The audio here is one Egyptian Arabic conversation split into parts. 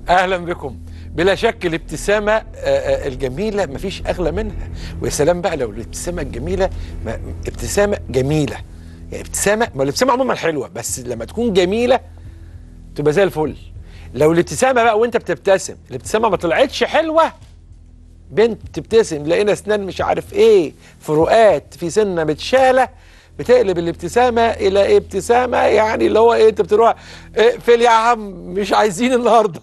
اهلا بكم بلا شك الابتسامه آه، آه، الجميله مفيش اغلى منها ويا سلام بقى لو الابتسامه الجميله ما- ابتسامه جميله يعني ابتسامه ما الابتسامه عموما حلوه بس لما تكون جميله تبقى زي الفل لو الابتسامه بقى وانت بتبتسم الابتسامه ما طلعتش حلوه بنت تبتسم لقينا اسنان مش عارف ايه فروقات في سنه متشاله بتقلب الابتسامه الى إيه ابتسامه يعني اللي هو ايه انت بتروح اقفل يا عم مش عايزين النهارده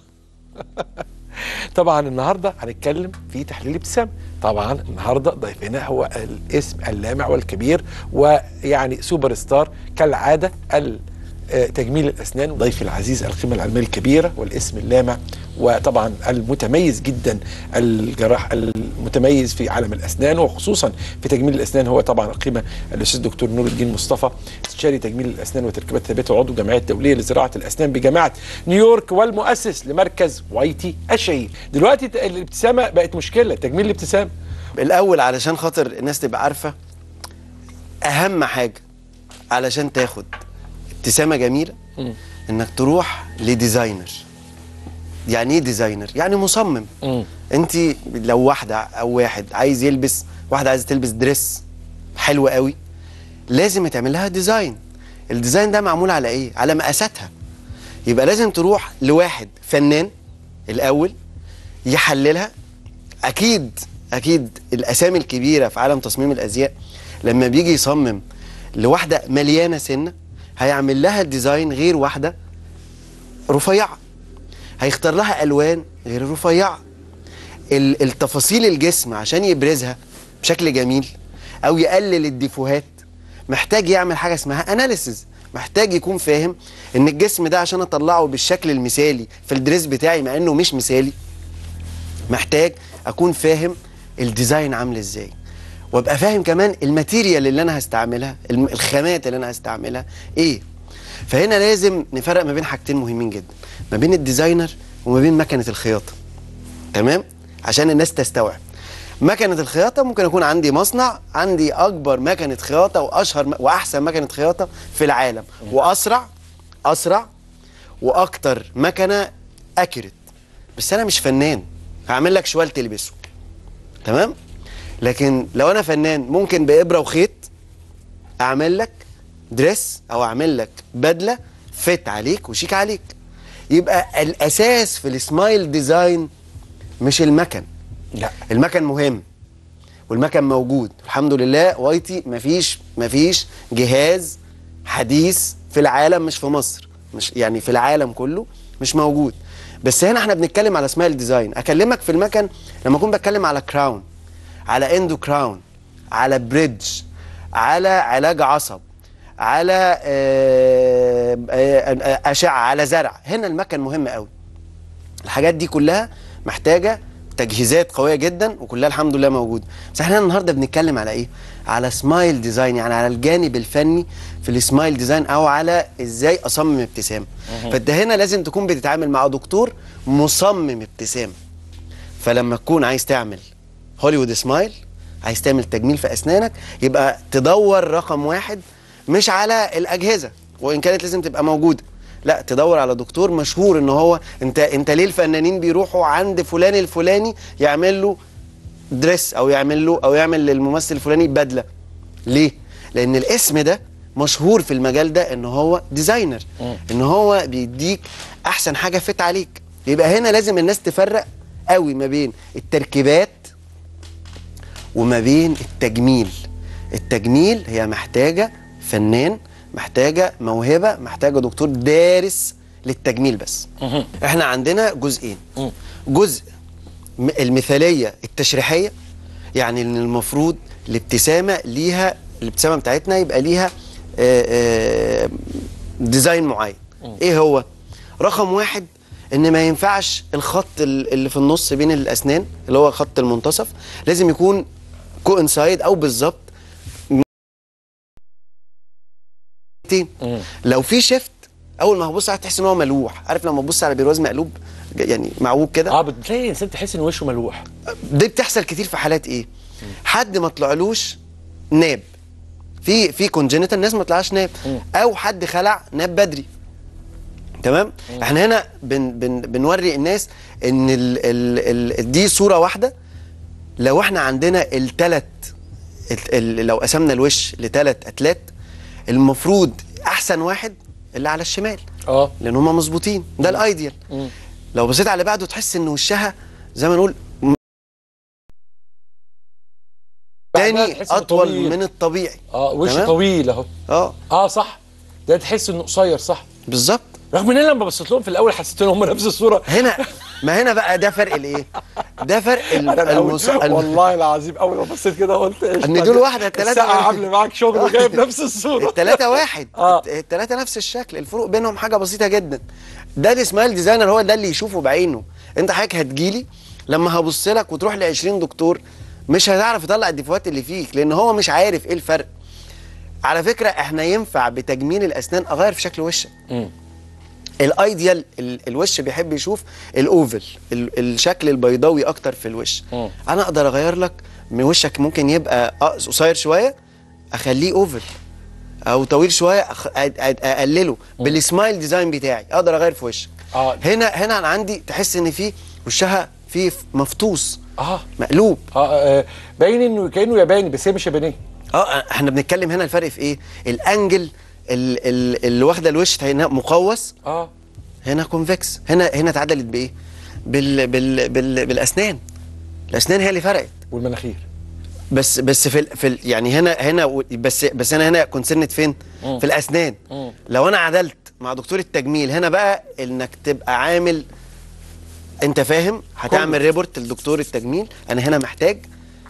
طبعا النهارده هنتكلم في تحليل ابتسام طبعا النهارده ضيفنا هو الاسم اللامع والكبير ويعني سوبر ستار كالعاده ال- آه، تجميل الاسنان ضيفي العزيز القيمه العلميه الكبيره والاسم اللامع وطبعا المتميز جدا الجراح المتميز في عالم الاسنان وخصوصا في تجميل الاسنان هو طبعا القيمه الاستاذ دكتور نور الدين مصطفى استشاري تجميل الاسنان وتركيبات الثابته وعضو الجمعيه الدوليه لزراعه الاسنان بجامعه نيويورك والمؤسس لمركز وايتي الشهير دلوقتي ت- الابتسامه بقت مشكله تجميل الابتسام الاول علشان خاطر الناس تبقى عارفه اهم حاجه علشان تاخد ابتسامه جميله انك تروح لديزاينر يعني ايه ديزاينر يعني مصمم انت لو واحده او واحد عايز يلبس واحده عايزه تلبس دريس حلو قوي لازم يتعمل لها ديزاين الديزاين ده معمول على ايه على مقاساتها يبقى لازم تروح لواحد فنان الاول يحللها اكيد اكيد الاسامي الكبيره في عالم تصميم الازياء لما بيجي يصمم لواحده مليانه سنه هيعمل لها الديزاين غير واحده رفيعه هيختار لها الوان غير الرفيعه ال- التفاصيل الجسم عشان يبرزها بشكل جميل او يقلل الديفوهات محتاج يعمل حاجه اسمها اناليسز محتاج يكون فاهم ان الجسم ده عشان اطلعه بالشكل المثالي في الدريس بتاعي مع انه مش مثالي محتاج اكون فاهم الديزاين عامل ازاي وابقى فاهم كمان الماتيريال اللي انا هستعملها الم- الخامات اللي انا هستعملها ايه فهنا لازم نفرق ما بين حاجتين مهمين جدا ما بين الديزاينر وما بين مكنه الخياطه تمام عشان الناس تستوعب مكنه الخياطه ممكن يكون عندي مصنع عندي اكبر مكنه خياطه واشهر م- واحسن مكنه خياطه في العالم واسرع اسرع واكتر مكنه اكيرت بس انا مش فنان هعمل لك شوال تلبسه تمام لكن لو انا فنان ممكن بابره وخيط اعمل لك دريس او اعمل لك بدله فت عليك وشيك عليك يبقى الاساس في السمايل ديزاين مش المكن لا المكن مهم والمكن موجود الحمد لله وايتي مفيش مفيش جهاز حديث في العالم مش في مصر مش يعني في العالم كله مش موجود بس هنا احنا بنتكلم على سمايل ديزاين اكلمك في المكن لما اكون بتكلم على كراون على اندو كراون على بريدج على علاج عصب على آه، آه، آه، اشعه على زرع هنا المكن مهم قوي الحاجات دي كلها محتاجه تجهيزات قويه جدا وكلها الحمد لله موجوده بس احنا النهارده بنتكلم على ايه على سمايل ديزاين يعني على الجانب الفني في السمايل ديزاين او على ازاي اصمم ابتسامه فانت هنا لازم تكون بتتعامل مع دكتور مصمم ابتسامه فلما تكون عايز تعمل هوليوود سمايل عايز تعمل تجميل في اسنانك يبقى تدور رقم واحد مش على الاجهزه وان كانت لازم تبقى موجوده لا تدور على دكتور مشهور ان هو انت انت ليه الفنانين بيروحوا عند فلان الفلاني يعمل له دريس او يعمل له او يعمل للممثل الفلاني بدله ليه لان الاسم ده مشهور في المجال ده ان هو ديزاينر ان هو بيديك احسن حاجه فت عليك يبقى هنا لازم الناس تفرق قوي ما بين التركيبات وما بين التجميل التجميل هي محتاجة فنان محتاجة موهبة محتاجة دكتور دارس للتجميل بس احنا عندنا جزئين جزء م- المثالية التشريحية يعني ان المفروض الابتسامة ليها الابتسامة بتاعتنا يبقى ليها آه، آه، ديزاين معين ايه هو رقم واحد ان ما ينفعش الخط ال- اللي في النص بين الاسنان اللي هو خط المنتصف لازم يكون كوانسايد او بالظبط مرتين. لو في شيفت اول ما هبص عليه تحس ان هو ملوح عارف لما تبص على برواز مقلوب يعني معوج كده اه بتلاقي الانسان تحس ان وشه ملوح دي بتحصل كتير في حالات ايه حد ما طلعلوش ناب في في كونجنتال ناس ما طلعش ناب او حد خلع ناب بدري تمام احنا هنا بن بن بنوري الناس ان ال ال ال دي صوره واحده لو احنا عندنا التلت ال ال لو قسمنا الوش لتلت اتلات المفروض احسن واحد اللي على الشمال اه لان هم مظبوطين ده الايديال مم. لو بصيت على اللي بعده تحس ان وشها زي ما نقول م- بعدها تاني تحس إنه اطول طويل. من الطبيعي اه وش تمام؟ طويل اهو اه اه صح ده تحس انه قصير صح بالظبط رغم ان انا لما بصيت لهم في الاول حسيت ان هم نفس الصوره هنا ما هنا بقى ده فرق الايه ده فرق ال- انا الأول المص... الم- والله العظيم اول ما بصيت كده قلت ايش ان دول واحده الثلاثه الساعه عامله معاك شغل وجايب نفس الصوره الثلاثه واحد آه. الثلاثه نفس الشكل الفروق بينهم حاجه بسيطه جدا ده السمايل ديزاينر هو ده اللي يشوفه بعينه انت حضرتك هتجيلي لما هبص لك وتروح ل 20 دكتور مش هتعرف يطلع الديفوهات اللي فيك لان هو مش عارف ايه الفرق على فكره احنا ينفع بتجميل الاسنان اغير في شكل وشك مم. الايديال ال- الوش بيحب يشوف الاوفل ال- الشكل البيضاوي اكتر في الوش مم. انا اقدر اغير لك من وشك ممكن يبقى أقص- قصير شويه اخليه اوفل او طويل شويه أخ- أ- أ- اقلله بالسمايل ديزاين بتاعي اقدر اغير في وشك آه. هنا هنا انا عندي تحس ان في وشها في مفطوس اه مقلوب اه آه، باين انه كانه ياباني بس هي مش يابانيه اه احنا بنتكلم هنا الفرق في ايه الانجل ال- ال- اللي واخده الوش هنا مقوس اه هنا كونفكس هنا هنا اتعدلت بايه بال بال بال بالاسنان الاسنان هي اللي فرقت والمناخير بس بس في ال في ال يعني هنا هنا و- بس بس انا هنا كونسرنت فين مم. في الاسنان مم. لو انا عدلت مع دكتور التجميل هنا بقى انك تبقى عامل انت فاهم هتعمل كله. ريبورت لدكتور التجميل انا هنا محتاج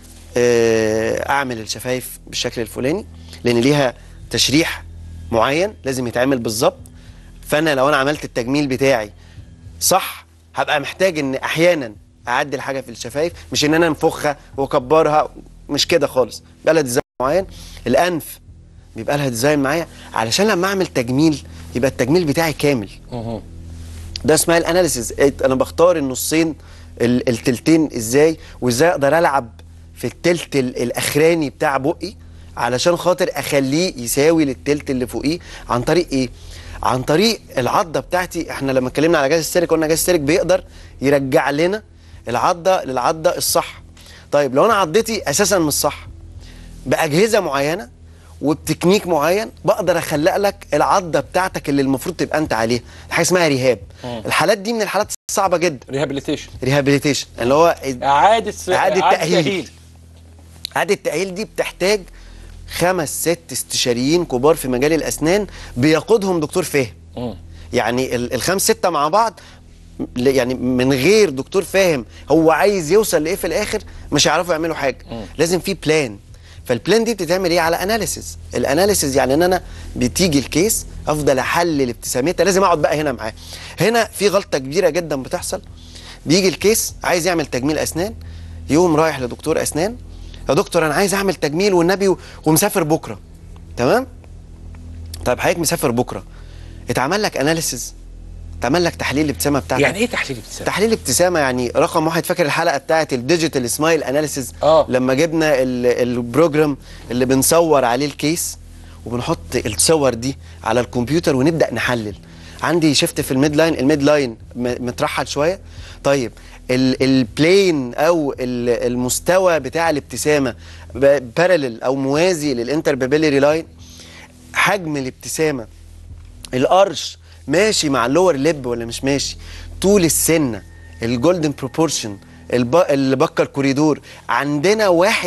آه، اعمل الشفايف بالشكل الفلاني لان ليها تشريح معين لازم يتعمل بالظبط فانا لو انا عملت التجميل بتاعي صح هبقى محتاج ان احيانا اعدل حاجه في الشفايف مش ان انا انفخها واكبرها مش كده خالص بيبقى لها ديزاين معين الانف بيبقى لها ديزاين معايا علشان لما اعمل تجميل يبقى التجميل بتاعي كامل مهم. ده اسمها الاناليسيز انا بختار النصين ال- التلتين ازاي وازاي اقدر العب في التلت ال- الاخراني بتاع بقي علشان خاطر اخليه يساوي للتلت اللي فوقيه عن طريق ايه عن طريق العضه بتاعتي احنا لما اتكلمنا على جهاز السيرك قلنا جهاز السيرك بيقدر يرجع لنا العضه للعضه الصح طيب لو انا عضتي اساسا مش صح باجهزه معينه وبتكنيك معين بقدر اخلق لك العضه بتاعتك اللي المفروض تبقى انت عليها حاجه اسمها ريهاب مم. الحالات دي من الحالات الصعبه جدا ريهابيليتيشن ريهابيليتيشن اللي هو اعاده إعادة تأهيل. اعاده التاهيل دي بتحتاج خمس ست استشاريين كبار في مجال الاسنان بيقودهم دكتور فاهم مم. يعني ال- الخمس ستة مع بعض ل- يعني من غير دكتور فاهم هو عايز يوصل لايه في الاخر مش هيعرفوا يعملوا حاجه مم. لازم في بلان فالبلان دي بتتعمل ايه على اناليسيز الاناليسيز يعني ان انا بتيجي الكيس افضل احلل ابتسامتها لازم اقعد بقى هنا معاه هنا في غلطه كبيره جدا بتحصل بيجي الكيس عايز يعمل تجميل اسنان يقوم رايح لدكتور اسنان يا دكتور انا عايز اعمل تجميل والنبي و- ومسافر بكره تمام طيب حضرتك مسافر بكره اتعمل لك اناليسيز اتعمل لك تحليل الابتسامه بتاعتك يعني ايه تحليل ابتسامه؟ تحليل ابتسامه يعني رقم واحد فاكر الحلقه بتاعت الديجيتال سمايل اناليسيز آه. لما جبنا ال- البروجرام اللي بنصور عليه الكيس وبنحط الصور دي على الكمبيوتر ونبدا نحلل عندي شفت في الميد لاين الميد لاين م- مترحل شويه طيب ال- البلين او ال- المستوى بتاع الابتسامه بارلل او موازي للانتربابيلري لاين حجم الابتسامه القرش ماشي مع اللور ليب ولا مش ماشي طول السنه الجولدن بروبورشن البكر كوريدور عندنا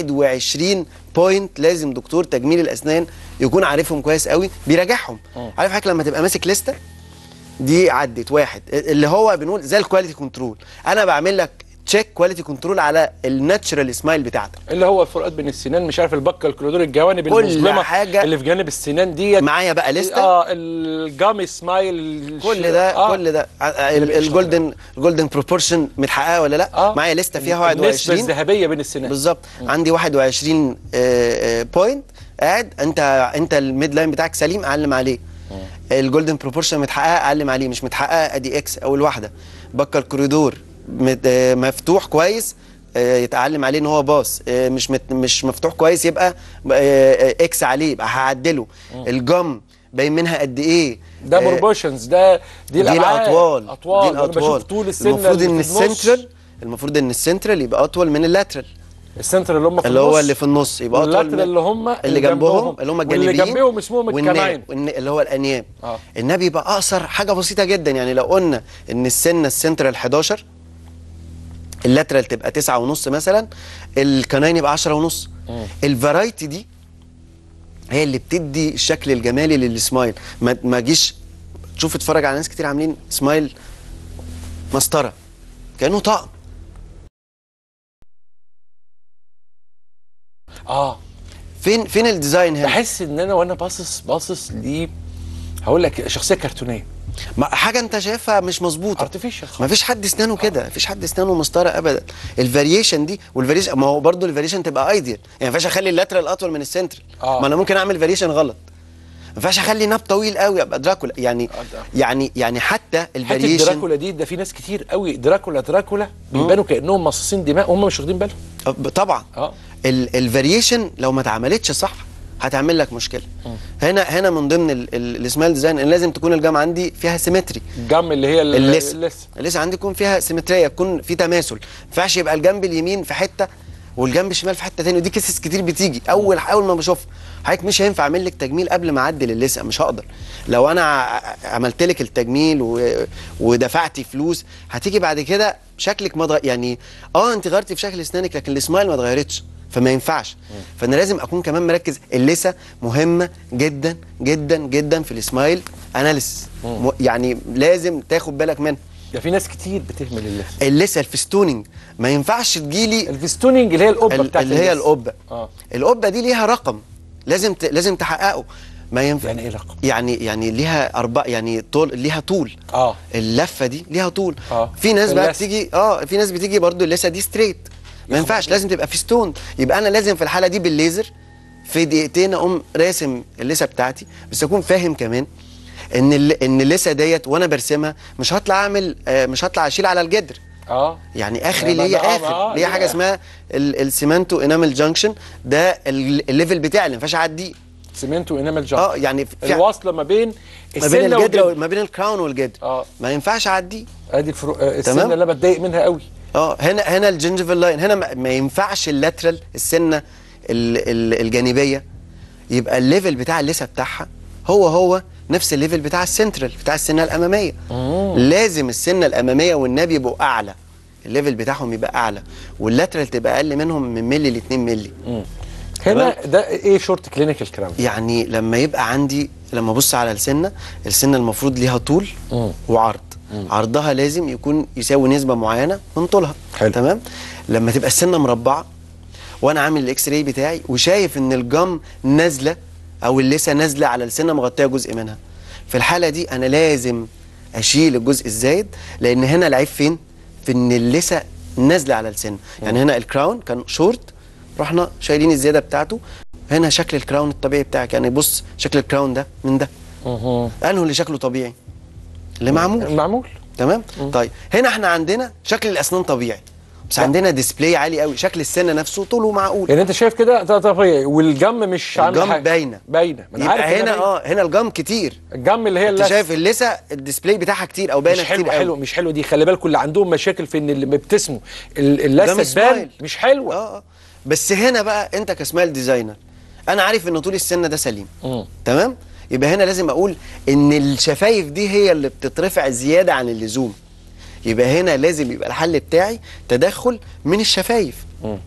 21 بوينت لازم دكتور تجميل الاسنان يكون عارفهم كويس قوي بيراجعهم مم. عارف حضرتك لما تبقى ماسك لسته دي عدت واحد اللي هو بنقول زي الكواليتي كنترول انا بعمل لك تشيك كواليتي كنترول على الناتشرال سمايل بتاعتك اللي هو الفروقات بين السنان مش عارف البكه الكلودور الجوانب كل المظلمه حاجة. اللي في جانب السنان ديت معايا بقى لسته اه الجامي سمايل كل ده آه. كل ده ع- ال- الجولدن الجولدن بروبورشن متحققه ولا لا آه. معايا لسته فيها النسبه 21 الذهبيه بين السنان بالظبط عندي 21 بوينت قاعد انت انت الميد لاين بتاعك سليم اعلم عليه الجولدن بروبورشن متحققه اعلم عليه مش متحققه ادي اكس اول واحده بكر الكوريدور مت- آه، مفتوح كويس آه، يتعلم عليه ان هو باص آه، مش مت مش مفتوح كويس يبقى آه، آه، اكس عليه يبقى هعدله الجم باين منها قد ايه ده آه، بروبوشنز ده دي دي الابعاد الاطوال اطوال دي انا بشوف الاطوال طول السنه المفروض اللي ان في النص. السنترال المفروض ان السنترال يبقى اطول من اللاترال السنتر اللي هم في اللي هو النص اللي في النص يبقى اطول واللاترال من اللي هم اللي جنبهم اللي هم الجانبيين واللي جنبهم اسمهم والنا- الكناين والن- اللي هو الانياب آه. النبي يبقى اقصر حاجه بسيطه جدا يعني لو قلنا ان السنه السنترال 11 اللاترال تبقى 9 ونص مثلا الكناين يبقى 10 ونص الفرايتي دي هي اللي بتدي الشكل الجمالي للسمايل ما ما جيش تشوف اتفرج على ناس كتير عاملين سمايل مسطره كانه طقم اه فين فين الديزاين هنا بحس ان انا وانا باصص باصص ل هقول لك شخصيه كرتونيه ما حاجه انت شايفها مش مظبوطه ارتفيشال ما فيش حد اسنانه كده ما فيش حد اسنانه مسطره ابدا الفاريشن دي والفاريشن ما هو برضه الفاريشن تبقى ايديال يعني ما ينفعش اخلي اللاترال اطول من السنترال آه. ما انا ممكن اعمل فاريشن غلط ما ينفعش اخلي ناب طويل قوي ابقى دراكولا يعني آه، ده. يعني يعني حتى حته الفاريشن دراكولا دي ده في ناس كتير قوي دراكولا دراكولا بيبانوا كانهم مصاصين دماء وهم مش واخدين بالهم طبعا اه ال- الفاريشن لو ما اتعملتش صح هتعمل لك مشكله هنا هنا من ضمن ال- ال- السمايل ديزاين ان لازم تكون الجام عندي فيها سيمتري الجم اللي هي ال- اللثه اللثه اللثه عندي يكون فيها سيمتريه يكون في تماثل ما ينفعش يبقى الجنب اليمين في حته والجنب الشمال في حته تاني ودي كيسز كتير بتيجي اول اول ما بشوفها حضرتك مش هينفع اعمل لك تجميل قبل ما اعدل اللثه مش هقدر لو انا ع- عملت لك التجميل و... ودفعتي فلوس هتيجي بعد كده شكلك ما ضغ... يعني اه انت غيرتي في شكل اسنانك لكن السمايل ما اتغيرتش فما ينفعش فانا لازم اكون كمان مركز اللثه مهمه جدا جدا جدا في السمايل اناليسيس م... يعني لازم تاخد بالك منها ده في ناس كتير بتهمل اللثه اللثه الفستوننج ما ينفعش تجيلي الفيستونينج اللي هي القبه ال- بتاعت اللي هي اللثة. القبه اه القبه دي ليها رقم لازم ت... لازم تحققه ما ينفع يعني ايه رقم؟ يعني يعني ليها اربع يعني طول ليها طول اه اللفه دي ليها طول آه. في ناس بقى اللثة. بتيجي اه في ناس بتيجي برضو اللثه دي ستريت ما ينفعش لازم تبقى في ستون يبقى انا لازم في الحاله دي بالليزر في دقيقتين اقوم راسم اللثه بتاعتي بس اكون فاهم كمان ان ال... ان اللثه ديت وانا برسمها مش هطلع اعمل آه مش هطلع اشيل على الجدر اه يعني اخري آه، اللي هي آه، آه، اخر ليها ليه حاجه آخر؟ اسمها ال- السيمنتو انامل جانكشن ده ال- الليفل بتاعي اللي ما ينفعش اعديه سيمنت وانامل جامب اه يعني في الواصله ما بين ما بين السنه الجدر والجدر ما بين الكراون والجدر اه ما ينفعش اعديه ادي الفرو... آه، السنه تمام. اللي انا بتضايق منها قوي اه هنا هنا الجنجفال لاين هنا ما, ما ينفعش اللاترال السنه ال ال الجانبيه يبقى الليفل بتاع اللثه بتاعها هو هو نفس الليفل بتاع السنترال بتاع السنه الاماميه لازم السنه الاماميه والنبي يبقوا اعلى الليفل بتاعهم يبقى اعلى واللاترال تبقى اقل منهم من ملي ل 2 ملي هنا ده ايه شورت كلينيكال كراون يعني لما يبقى عندي لما ابص على السنه السنه المفروض ليها طول مم. وعرض عرضها لازم يكون يساوي نسبه معينه من طولها حلو. تمام لما تبقى السنه مربعه وانا عامل الاكس راي بتاعي وشايف ان الجم نازله او اللثه نازله على السنه مغطيه جزء منها في الحاله دي انا لازم اشيل الجزء الزايد لان هنا العيب فين في ان اللثه نازله على السن يعني هنا الكراون كان شورت رحنا شايلين الزياده بتاعته هنا شكل الكراون الطبيعي بتاعك يعني بص شكل الكراون ده من ده انه اللي شكله طبيعي اللي معمول معمول تمام طيب هنا احنا عندنا شكل الاسنان طبيعي بس عندنا ديسبلاي عالي قوي شكل السن نفسه طوله معقول يعني انت شايف كده ده طبيعي والجم مش عامل الجم حاجه باينه باينه ما انا عارف يبقى إنها هنا باينة. اه هنا الجم كتير الجم اللي هي انت اللثة. شايف اللثه الديسبلاي بتاعها كتير او باينه مش حلو كتير قوي. حلو مش حلو دي خلي بالكم اللي عندهم مشاكل في ان اللي بيبتسموا ال- ده اللثه مش تبان سمايل. مش حلوه اه اه بس هنا بقى انت كسمايل ديزاينر انا عارف ان طول السن ده سليم مم. تمام يبقى هنا لازم اقول ان الشفايف دي هي اللي بتترفع زياده عن اللزوم يبقى هنا لازم يبقى الحل بتاعي تدخل من الشفايف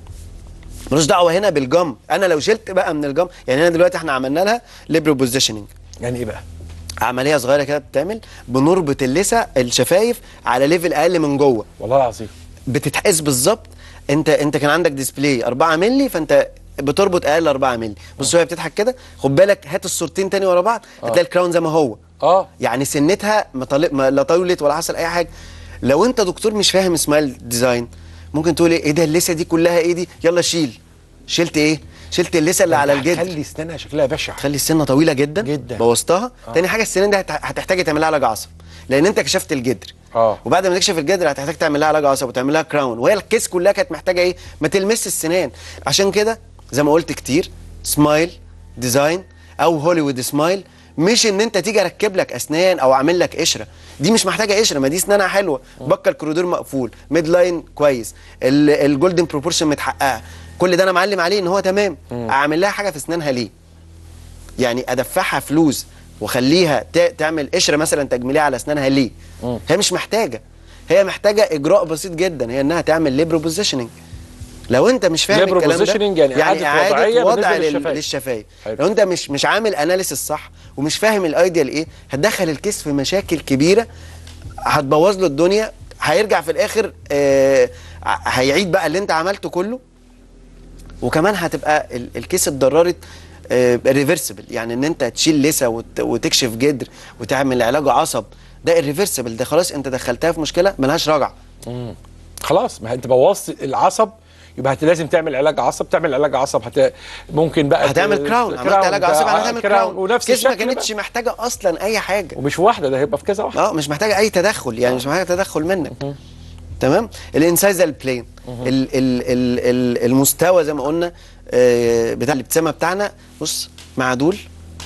ملوش دعوه هنا بالجم انا لو شلت بقى من الجم يعني هنا دلوقتي احنا عملنا لها ليبرو بوزيشننج يعني ايه بقى عمليه صغيره كده بتتعمل بنربط اللثه الشفايف على ليفل اقل من جوه والله العظيم بتتقاس بالظبط انت انت كان عندك ديسبلاي 4 مللي فانت بتربط اقل 4 مللي بص وهي بتضحك كده خد بالك هات الصورتين تاني ورا بعض هتلاقي الكراون زي ما هو اه يعني سنتها ما طال- ما لا طولت ولا حصل اي حاجه لو انت دكتور مش فاهم سمايل ديزاين ممكن تقول ايه إيه ده اللثه دي كلها ايه دي يلا شيل شلت ايه شلت اللثه اللي على الجدر خلي اسنانها شكلها بشع تخلي السنه طويله جدا جدا. بوظتها آه. تاني حاجه السنان دي هت- هتحتاج تعمل لها علاج عصب لان انت كشفت الجدر اه وبعد ما تكشف الجدر هتحتاج تعمل لها علاج عصب وتعمل لها كراون وهي الكيس كلها كانت محتاجه ايه ما تلمس السنان عشان كده زي ما قلت كتير سمايل ديزاين او هوليوود سمايل مش ان انت تيجي اركب لك اسنان او اعمل لك قشره دي مش محتاجه قشره ما دي اسنانها حلوه بكه الكوريدور مقفول ميد لاين كويس ال- الجولدن بروبورشن متحققه كل ده انا معلم عليه ان هو تمام اعمل لها حاجه في اسنانها ليه يعني ادفعها فلوس واخليها ت- تعمل قشره مثلا تجميليه على اسنانها ليه هي مش محتاجه هي محتاجه اجراء بسيط جدا هي انها تعمل ليبرو بوزيشننج لو انت مش فاهم Libero الكلام ده positioning يعني إعادة وضعية وضع بالنسبة لل- للشفايف. للشفايف حلو. لو انت مش مش عامل اناليسيس صح ومش فاهم الايديال ايه هتدخل الكيس في مشاكل كبيره هتبوظ له الدنيا هيرجع في الاخر آه ع- هيعيد بقى اللي انت عملته كله وكمان هتبقى ال- الكيس اتضررت ريفرسبل يعني ان انت تشيل لسه وت- وتكشف جدر وتعمل علاج عصب ده الريفرسبل ده خلاص انت دخلتها في مشكله ملهاش رجعه خلاص ما انت بوظت العصب يبقى هت لازم تعمل علاج عصب تعمل علاج عصب هت... ممكن بقى هتعمل ت- كراون عملت علاج ده- عصب آه، هتعمل كراون ونفس كيس ما الشكل كانتش بقى. محتاجه اصلا اي حاجه ومش واحده ده هيبقى في كذا واحده اه مش محتاجه اي تدخل يعني مش محتاجه تدخل منك تمام الانسايزال بلين ال ال ال ال المستوى زي ما قلنا آه، بتاع الابتسامه بتاعنا بص معدول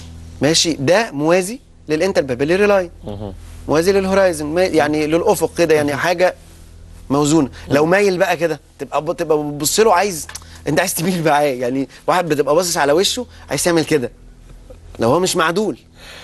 ماشي ده موازي للانتربابيلري لاين موازي للهورايزن ما- يعني للافق كده يعني حاجه موزونه لو مايل بقى كده تبقى تبقى بتبص له عايز انت عايز تميل معاه يعني واحد بتبقى باصص على وشه عايز تعمل كده لو هو مش معدول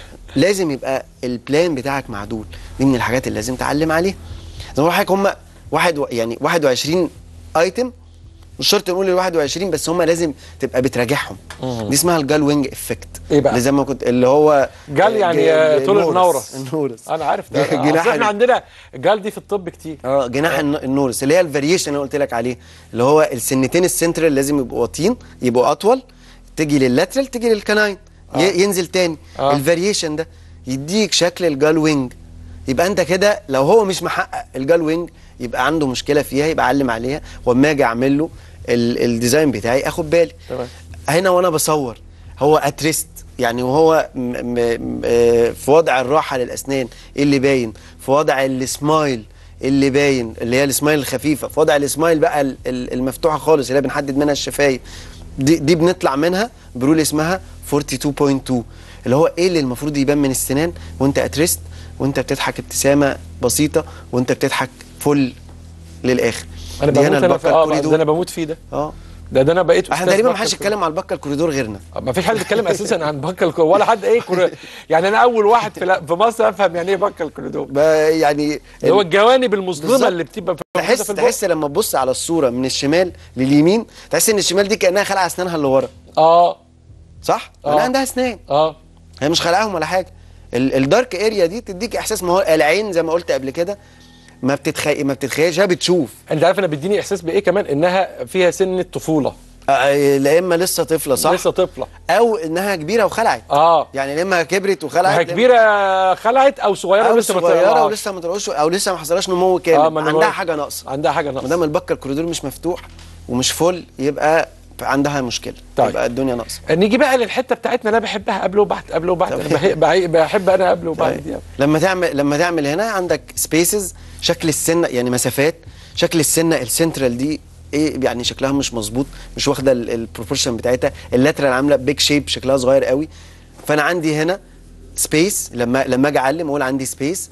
لازم يبقى البلان بتاعك معدول دي من الحاجات اللي لازم تعلم عليها زي ما بقول لحضرتك هم واحد و... يعني 21 ايتم مش شرط نقول ال 21 بس هم لازم تبقى بتراجعهم دي اسمها الجال وينج افكت إيه بقى؟ اللي زي ما كنت اللي هو جال يعني ج- آه، طول النورس. النورس النورس انا عارف ده جناح أصل احنا ال- عندنا جال دي في الطب كتير اه جناح الن- النورس اللي هي الفاريشن اللي أنا قلت لك عليه اللي هو السنتين السنترال لازم يبقوا واطيين يبقوا اطول تيجي لللاترال تيجي للكناين آه. ي- ينزل تاني آه. الفاريشن ده يديك شكل الجال وينج يبقى انت كده لو هو مش محقق الجال وينج يبقى عنده مشكله فيها يبقى علم عليها واما اجي اعمل له ال- الديزاين بتاعي اخد بالي تمام. هنا وانا بصور هو اتريست يعني وهو م م م آه، في وضع الراحه للاسنان إيه اللي باين في وضع السمايل اللي باين اللي هي السمايل الخفيفه في وضع السمايل بقى ال- ال- المفتوحه خالص اللي هي بنحدد منها الشفايف دي, دي بنطلع منها برول اسمها 42.2 اللي هو ايه اللي المفروض يبان من السنان وانت اتريست وانت بتضحك ابتسامه بسيطه وانت بتضحك فل للاخر انا دي بموت انا في البكة اه الكوريدور. ده انا بموت فيه ده اه ده ده انا بقيت احنا أستاذ تقريبا ما بكر حدش الكوريدور. يتكلم على البكه الكوريدور غيرنا ما فيش حد بيتكلم اساسا عن بكا الكوريدور ولا حد ايه كوري... يعني انا اول واحد في, لا- في مصر افهم يعني ايه بكا الكوريدور ب- يعني اللي هو الجوانب المظلمه بالظبط. اللي بتبقى في موجودة تحس في البق. تحس لما تبص على الصوره من الشمال لليمين تحس ان الشمال دي كانها خلع اسنانها اللي ورا اه صح؟ آه. انا عندها اسنان اه هي مش خلعهم ولا حاجه ال- الدارك اريا دي تديك احساس ما هو العين زي ما قلت قبل كده ما بتتخيل ما بتتخيلش هي بتشوف انت عارف انا بيديني احساس بايه كمان انها فيها سن الطفوله آه، لا اما لسه طفله صح لسه طفله او انها كبيره وخلعت اه يعني لا اما كبرت وخلعت ما هي لا إما- كبيره خلعت او صغيره او ولسه ما صغيره طلعتش. ولسه ما طلعوش او لسه ما حصلهاش نمو كامل اه ما أنا عندها بقول- حاجه ناقصه عندها حاجه ما ناقصه دام البكه الكوريدور مش مفتوح ومش فل يبقى عندها مشكله طيب. يبقى الدنيا ناقصه نيجي بقى للحته بتاعتنا اللي انا بحبها قبل وبعد قبل وبعد انا بحب, بحب, بحب انا قبل وبعد دي أوي. لما تعمل لما تعمل هنا عندك سبيسز شكل السنه يعني مسافات شكل السنه السنترال دي ايه يعني شكلها مش مظبوط مش واخده البروبورشن بتاعتها اللاترال عامله بيج شيب شكلها صغير قوي فانا عندي هنا سبيس لما لما اجي اعلم اقول عندي سبيس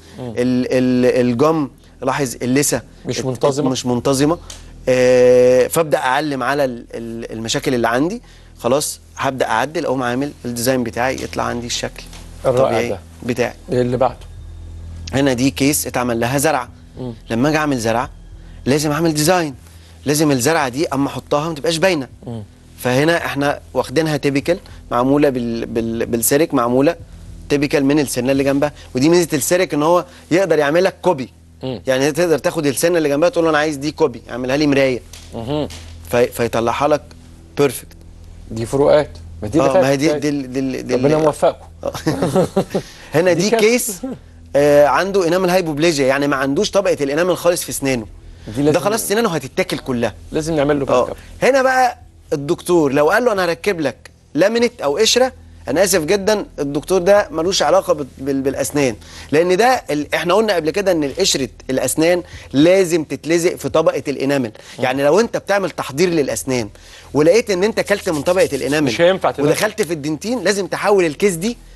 الجم لاحظ اللثه مش ات- منتظمة. مش منتظمه آه فابدا اعلم على ال- ال- المشاكل اللي عندي خلاص هبدا اعدل اقوم عامل الديزاين بتاعي يطلع عندي الشكل الرائع الطبيعي ده. بتاعي اللي بعده هنا دي كيس اتعمل لها زرعه لما اجي اعمل زرعه لازم اعمل ديزاين لازم الزرعه دي اما احطها ما تبقاش باينه فهنا احنا واخدينها تيبيكال معموله بال بال بالسيرك معموله تيبيكال من السنه اللي جنبها ودي ميزه السيرك ان هو يقدر يعمل لك كوبي مم. يعني تقدر تاخد السنه اللي جنبها تقول له انا عايز دي كوبي اعملها لي مرايه مهم. في فيطلعها لك بيرفكت دي فروقات ما دي اللي اه ما هي دي فاتت. دي, دي, دي, دي ربنا موفقكم هنا دي دي, كارثة. كيس آه عنده انامل هايبوبليجيا يعني ما عندوش طبقه الانامل خالص في اسنانه دي لازم- ده خلاص سنانه هتتاكل كلها لازم نعمل له باك اه اب هنا بقى الدكتور لو قال له انا هركب لك لامينت او قشره انا اسف جدا الدكتور ده ملوش علاقه بال- بال- بالاسنان لان ده ال... احنا قلنا قبل كده ان قشره الاسنان لازم تتلزق في طبقه الانامل يعني لو انت بتعمل تحضير للاسنان ولقيت ان انت كلت من طبقه الانامل مش هينفع تنزل. ودخلت في الدنتين لازم تحول الكيس دي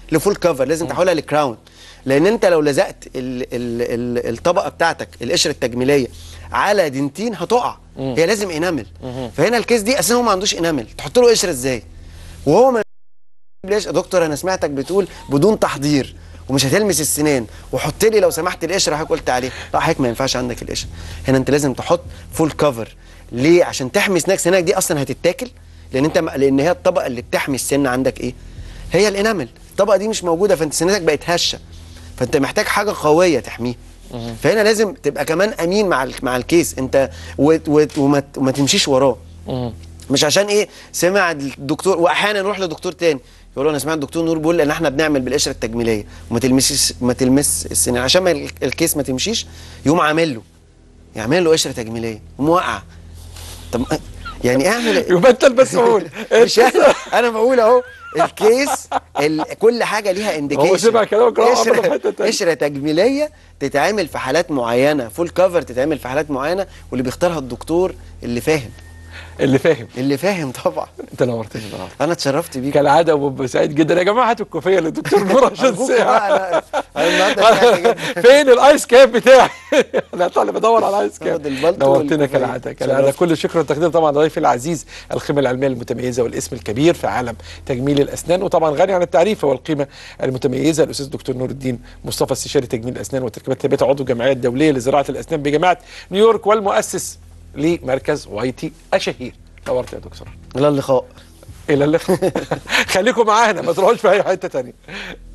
لفول كفر لازم تحولها لكراون لان انت لو لزقت ال ال ال الطبقه بتاعتك القشره التجميليه على دنتين هتقع هي لازم انامل فهنا الكيس دي اساسا هو ما عندوش انامل تحط له قشره ازاي وهو ما ليش يا دكتور انا سمعتك بتقول بدون تحضير ومش هتلمس السنان وحط لي لو سمحت القشره حضرتك قلت عليه لا حضرتك ما ينفعش عندك القشره هنا انت لازم تحط فول كفر ليه عشان تحمي سنانك سنانك دي اصلا هتتاكل لان انت لان هي الطبقه اللي بتحمي السن عندك ايه هي الانامل الطبقه دي مش موجوده فانت سنانك بقت هشه فانت محتاج حاجه قويه تحميها فهنا لازم تبقى كمان امين مع ال- مع الكيس انت و- و- وما ت- وما تمشيش وراه مش عشان ايه سمع الدكتور واحيانا نروح لدكتور تاني يقول له انا سمعت الدكتور نور بيقول ان احنا بنعمل بالقشره التجميليه وما تلمسش ما تلمس السنان عشان ما ال- الكيس ما تمشيش يقوم عامل له يعمل له قشره تجميليه وموقع طب يعني اعمل يبقى انت المسؤول مش انا انا بقول اهو الكيس ال... كل حاجه ليها انديكيشن هو سمع كلامك راح عمله في حتة تانية. قشره تجميليه تتعمل في حالات معينه فول كفر تتعمل في حالات معينه واللي بيختارها الدكتور اللي فاهم اللي فاهم اللي فاهم طبعا انت نورتني النهارده انا اتشرفت بيك كالعاده وببقى سعيد جدا يا جماعه هاتوا الكوفيه للدكتور نور عشان أرجوكوا بقى، ساعه أنا- أنا النهارده سعيد جدا. فين الايس كاب بتاعي؟ انا طالع بدور على الايس كاب خد البلطو نورتنا والكوفية. كالعاده كالعاده شرفت. كل الشكر والتقدير طبعا لضيفي العزيز القيمه العلميه المتميزه والاسم الكبير في عالم تجميل الاسنان وطبعا غني عن التعريف هو القيمه المتميزه الاستاذ دكتور نور الدين مصطفى استشاري تجميل الاسنان والتركيبات الثابته عضو الجمعيه الدوليه لزراعه الاسنان بجامعه نيويورك والمؤسس لمركز وايتي الشهير نورت يا دكتور الى اللقاء الى اللقاء خليكم معانا ما تروحوش في اي حته تانية